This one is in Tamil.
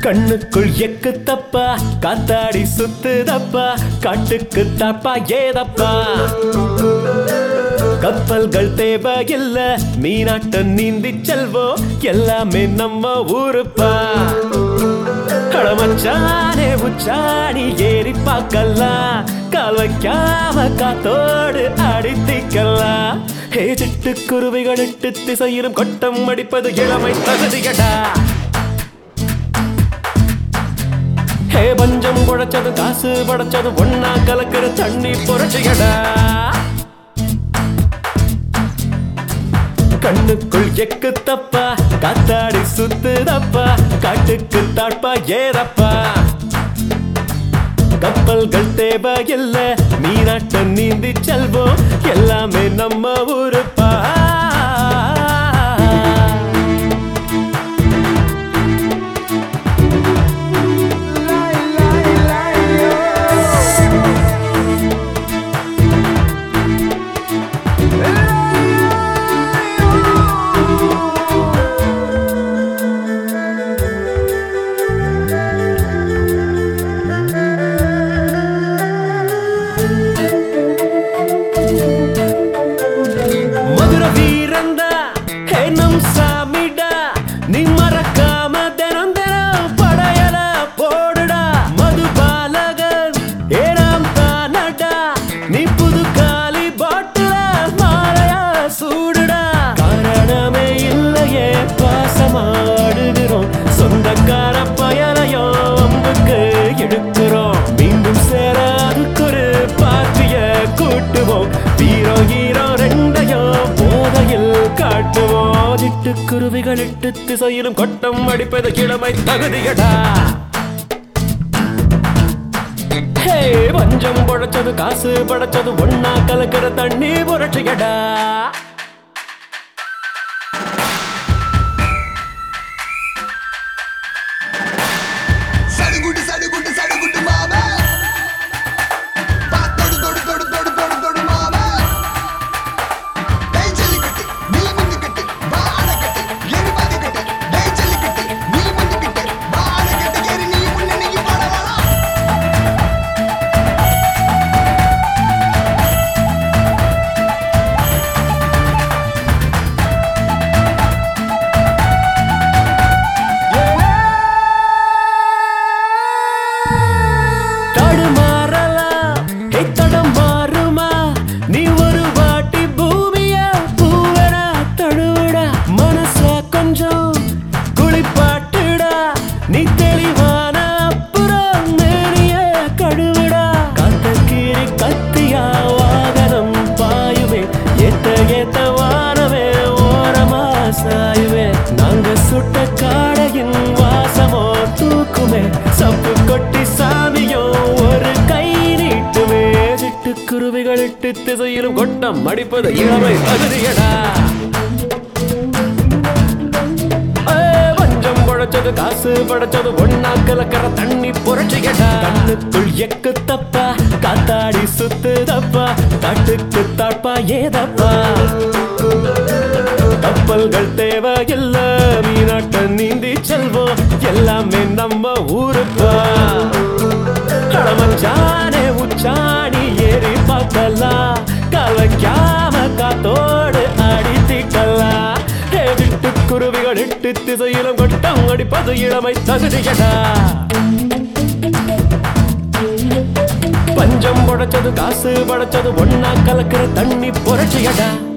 கண்ணுக்குள் எக்கு தப்பா காத்தாடி சுத்துதப்பா காட்டுக்கு தாப்பா ஏதப்பா கப்பல்கள் தேவையில்ல மீனாட்டம் நீந்தி செல்வோம் எல்லாமே நம்ம ஊருப்பா கடமச்சானே உச்சாணி ஏறி பார்க்கலாம் கால் வைக்காம காத்தோடு அடித்திக்கலாம் ஹே சிட்டுக்குருவிகள் எட்டு திசையிலும் கொட்டம் அடிப்பது இளமை தகுதியடா ஹே பஞ்சம் குழைச்சது காசு படைச்சது ஒன்னா கலக்கிற தண்ணி புரட்சியடா கண்ணுக்குள் எக்கு தப்பா காத்தாடி சுத்துதப்பா காட்டுக்கு தாட்பா ஏறப்பா கப்பல்கள் தேவையில்ல மீனாட்டம் நீந்தி செல்வோம் எல்லாமே நம்ம ஊருப்பா மதுர வீரந்தா ஹே நம் சாமிடா நீ மறக்காம தினம் தினம் படையல போடுடா மது பாலகன் ஏனாம் தானடா நீ புது காலி பாட்டுல மாலையா சூடுடா காரணமே இல்லையே பாசமாடுகிறோம் சொந்தக்கார பயலையோ அம்புக்கு இழுக்கிறோம் மீண்டும் சேர அதுக்கொரு பாற்றிய கூட்டுவோம் வீரோ ஹீரோ ரெண்டையும் போதையில் காட்டுவோம் சிட்டுக்குருவிகள் எட்டு திசையிலும் கொட்டம் அடிப்பது கிழமை தகுதியடா ஹே பஞ்சம் பொழைச்சது காசு படைச்சது ஒன்னா கலக்கிற தண்ணி புரட்சியடா சடுகுடு சடுகுடு சடுகுடு மாமா பாத்தோடு தொடு தொடு தொடு தொடு தொடு மாமா டேய் ஜல்லிக்கட்டு நீ முன்னுக்கட்டு வா அணைக்கட்டு எரி பாதிக்கட்டு டேய் ஜல்லிக்கட்டு நீ முன்னுக்கட்டு வா அணைக்கட்டு எரி நீ முன்ன நீ பாட வாடா தடுமாறலாம் ஹே தடம் மாறுமா நீ ஒரு வாட்டி பூமிய பூவடா தழுவடா மனச கொஞ்சம் குளிப்பாட்டுடா நீ தெளிவான அப்புறம் மேனிய கழுவிடா காத்த கீரி கத்தியா வாகனம் பாயுமே ஏத்த ஏத்த வானமே ஓரமா சாயுமே நாங்க சுட்ட காடையின் வாசமோ தூக்குமே சப்பு கொட்டி சாமியோ ஒரு கை நீட்டுமே சிட்டுக்குருவிகள் எட்டு திசையிலும் கொட்டம் அடிப்பது இளமை தகுதியடா ஏய், பஞ்சம் பொழைச்சது காசு படைச்சது ஒன்னா கலக்கிற தண்ணி புரட்சியடா கண்ணுக்குள் எக்கு தப்பா காத்தாடி சுத்துதப்பா காட்டுக்கு தாட்பா ஏதப்பா கப்பல்கள் தேவையில்ல மீனாட்டம் நீந்தி செல்வோம் எல்லாமே நம்ம ஊருப்பா கடமச்சானே உச்சாணி ஏறி பார்க்கலாம் கால் வைக்காம காத்தோடு அடித்திக்கலாம் ஹே விட்டு குருவிகள் எட்டு திசையிலும் கொட்டம் அடிப்பது இளமை தகுதியடா பஞ்சம் படைச்சது காசு படைச்சது ஒன்னா கலக்கிற தண்ணி புரட்சியடா